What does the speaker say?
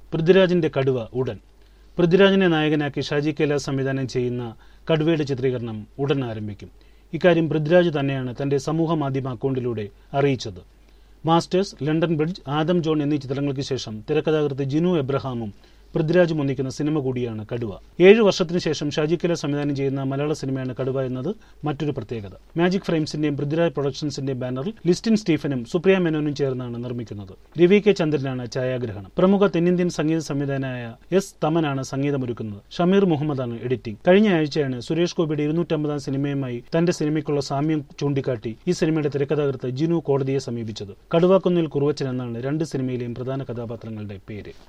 പൃഥ്വിരാജിന്റെ കടുവ ഉടൻ പൃഥ്വിരാജിനെ നായകനാക്കി ഷാജി കൈലാസ് സംവിധാനം ചെയ്യുന്ന കടുവയുടെ ചിത്രീകരണം ഉടൻ ആരംഭിക്കും ഇക്കാര്യം പൃഥ്വിരാജ് തന്നെയാണ് തന്റെ സമൂഹ മാധ്യമ അക്കൗണ്ടിലൂടെ അറിയിച്ചത് Masters London Bridge Adam John എന്നീ ചിത്രങ്ങൾക്ക് ശേഷം തിരക്കഥാകൃത്ത് ജിനു എബ്രഹാമും പൃഥ്വിരാജും ഒന്നിക്കുന്ന സിനിമ കൂടിയാണ് കടുവ ഏഴു വർഷത്തിനു ശേഷം ഷാജി കൈലാസ് സംവിധാനം ചെയ്യുന്ന മലയാള സിനിമയാണ് കടുവ എന്നത് മറ്റൊരു പ്രത്യേകത മാജിക് ഫ്രെയിംസിന്റെയും പൃഥ്വിരാജ് പ്രൊഡക്ഷൻസിന്റെയും ബാനറിൽ ലിസ്റ്റിൻ സ്റ്റീഫനും സുപ്രിയ മേനോനും ചേർന്നാണ് നിർമ്മിക്കുന്നത് രവി കെ ചന്ദ്രനാണ് ഛായാഗ്രഹണം പ്രമുഖ തെന്നിന്ത്യൻ സംഗീത സംവിധായകനായ എസ് തമനാണ് സംഗീതമൊരുക്കുന്നത് ഷമീർ മുഹമ്മദാണ് എഡിറ്റിംഗ് കഴിഞ്ഞ ആഴ്ചയാണ് സുരേഷ് ഗോപിയുടെ ഇരുന്നൂറ്റമ്പതാം സിനിമയുമായി തന്റെ സിനിമയ്ക്കുള്ള സാമ്യം ചൂണ്ടിക്കാട്ടി ഈ സിനിമയുടെ തിരക്കഥാകൃത്ത് ജിനു കോടതിയെ സമീപിച്ചത് കടുവാക്കുന്നിൽ കുറുവച്ചൻ എന്നാണ് രണ്ട് സിനിമയിലെയും പ്രധാന കഥാപാത്രങ്ങളുടെ പേര്